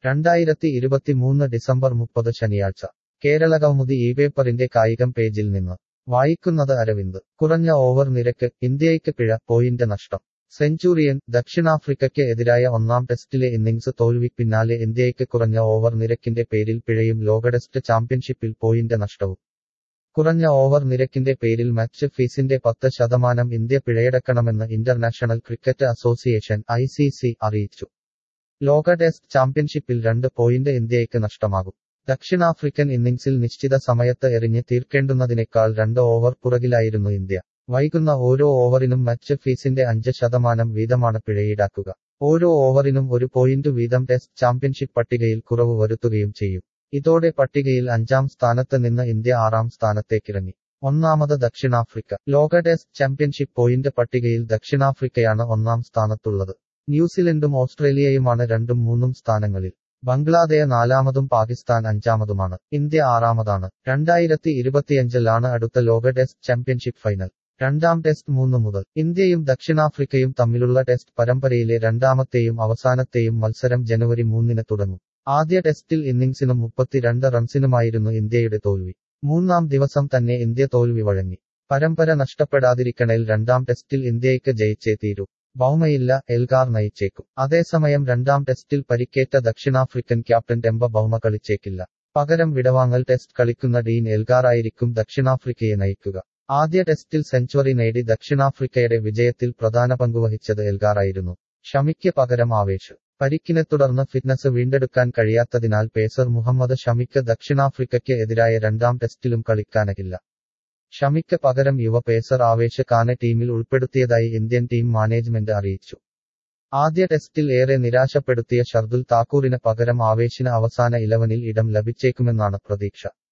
രണ്ടായിരത്തി ഇരുപത്തിമൂന്ന് ഡിസംബർ മുപ്പത് ശനിയാഴ്ച കേരളകൗമുദി ഈ പേപ്പറിന്റെ കായികം പേജിൽ നിന്ന് വായിക്കുന്നത് അരവിന്ദ് കുറഞ്ഞ ഓവർ നിരക്ക് ഇന്ത്യയ്ക്ക് പിഴ പോയിന്റ് നഷ്ടം സെഞ്ചുറിയൻ ദക്ഷിണാഫ്രിക്കയ്ക്ക് എതിരായ ഒന്നാം ടെസ്റ്റിലെ ഇന്നിംഗ്സ് തോൽവി പിന്നാലെ ഇന്ത്യയ്ക്ക് കുറഞ്ഞ ഓവർ നിരക്കിന്റെ പേരിൽ പിഴയും ലോക ടെസ്റ്റ് ചാമ്പ്യൻഷിപ്പിൽ പോയിന്റ് നഷ്ടവും കുറഞ്ഞ ഓവർ നിരക്കിന്റെ പേരിൽ മാച്ച് ഫീസിന്റെ പത്ത് ശതമാനം ഇന്ത്യ പിഴയടക്കണമെന്ന് international cricket association I C C അറിയിച്ചു ലോക ടെസ്റ്റ് ചാമ്പ്യൻഷിപ്പിൽ രണ്ട് പോയിന്റ് ഇന്ത്യയ്ക്ക് നഷ്ടമാകും ദക്ഷിണാഫ്രിക്കൻ ഇന്നിംഗ്സിൽ നിശ്ചിത സമയത്ത് എറിഞ്ഞ് തീർക്കേണ്ടുന്നതിനേക്കാൾ രണ്ട് ഓവർ പുറകിലായിരുന്നു ഇന്ത്യ വൈകുന്ന ഓരോ ഓവറിനും മാച്ച് ഫീസിന്റെ അഞ്ച് ശതമാനം വീതമാണ് പിഴയീടാക്കുക ഓരോ ഓവറിനും ഒരു പോയിന്റ് വീതം ടെസ്റ്റ് ചാമ്പ്യൻഷിപ്പ് പട്ടികയിൽ കുറവ് വരുത്തുകയും ചെയ്യും ഇതോടെ പട്ടികയിൽ അഞ്ചാം സ്ഥാനത്ത് നിന്ന് ഇന്ത്യ ആറാം സ്ഥാനത്തേക്കിറങ്ങി ഒന്നാമത് ദക്ഷിണാഫ്രിക്ക ലോക ടെസ്റ്റ് ചാമ്പ്യൻഷിപ്പ് പോയിന്റ് പട്ടികയിൽ ദക്ഷിണാഫ്രിക്കയാണ് ഒന്നാം സ്ഥാനത്തുള്ളത് ന്യൂസിലൻഡും ഓസ്ട്രേലിയയുമാണ് രണ്ടും മൂന്നും സ്ഥാനങ്ങളിൽ ബംഗ്ലാദേശ് നാലാമതും പാകിസ്ഥാൻ അഞ്ചാമതുമാണ് ഇന്ത്യ ആറാമതാണ് രണ്ടായിരത്തി ഇരുപത്തിയഞ്ചിലാണ് അടുത്ത ലോക ടെസ്റ്റ് ചാമ്പ്യൻഷിപ്പ് ഫൈനൽ രണ്ടാം ടെസ്റ്റ് മൂന്ന് മുതൽ ഇന്ത്യയും ദക്ഷിണാഫ്രിക്കയും തമ്മിലുള്ള ടെസ്റ്റ് പരമ്പരയിലെ രണ്ടാമത്തെയും അവസാനത്തെയും മത്സരം ജനുവരി മൂന്നിന് തുടങ്ങും ആദ്യ ടെസ്റ്റിൽ ഇന്നിംഗ്സിനും മുപ്പത്തിരണ്ട് റൺസിനുമായിരുന്നു ഇന്ത്യയുടെ തോൽവി മൂന്നാം ദിവസം തന്നെ ഇന്ത്യ തോൽവി വഴങ്ങി പരമ്പര നഷ്ടപ്പെടാതിരിക്കണേൽ രണ്ടാം ടെസ്റ്റിൽ ഇന്ത്യയ്ക്ക് ജയിച്ചേ തീരൂ ബൗമയില്ല എൽഗാർ നയിച്ചേക്കും അതേസമയം രണ്ടാം ടെസ്റ്റിൽ പരിക്കേറ്റ ദക്ഷിണാഫ്രിക്കൻ ക്യാപ്റ്റൻ ടെമ്പ ബൗമ കളിച്ചേക്കില്ല പകരം വിടവാങ്ങൽ ടെസ്റ്റ് കളിക്കുന്ന ഡീൻ എൽഗാറായിരിക്കും ദക്ഷിണാഫ്രിക്കയെ നയിക്കുക ആദ്യ ടെസ്റ്റിൽ സെഞ്ചുറി നേടി ദക്ഷിണാഫ്രിക്കയുടെ വിജയത്തിൽ പ്രധാന പങ്കുവഹിച്ചത് എൽഗാറായിരുന്നു ഷമിക്ക് പകരം ആവേശ് പരിക്കിനെ തുടർന്ന് ഫിറ്റ്നസ് വീണ്ടെടുക്കാൻ കഴിയാത്തതിനാൽ പേസർ മുഹമ്മദ് ഷമിക്ക് ദക്ഷിണാഫ്രിക്കയ്ക്ക് എതിരായ രണ്ടാം ടെസ്റ്റിലും കളിക്കാനാകില്ല ഷമിക്ക് പകരം യുവ പേസർ ആവേശ് ഖാനെ ടീമിൽ ഉൾപ്പെടുത്തിയതായി ഇന്ത്യൻ ടീം മാനേജ്മെന്റ് അറിയിച്ചു ആദ്യ ടെസ്റ്റിൽ ഏറെ നിരാശപ്പെടുത്തിയ ഷർദുൽ താക്കൂറിന് പകരം ആവേശിന് അവസാന ഇലവനിൽ ഇടം ലഭിച്ചേക്കുമെന്നാണ് പ്രതീക്ഷ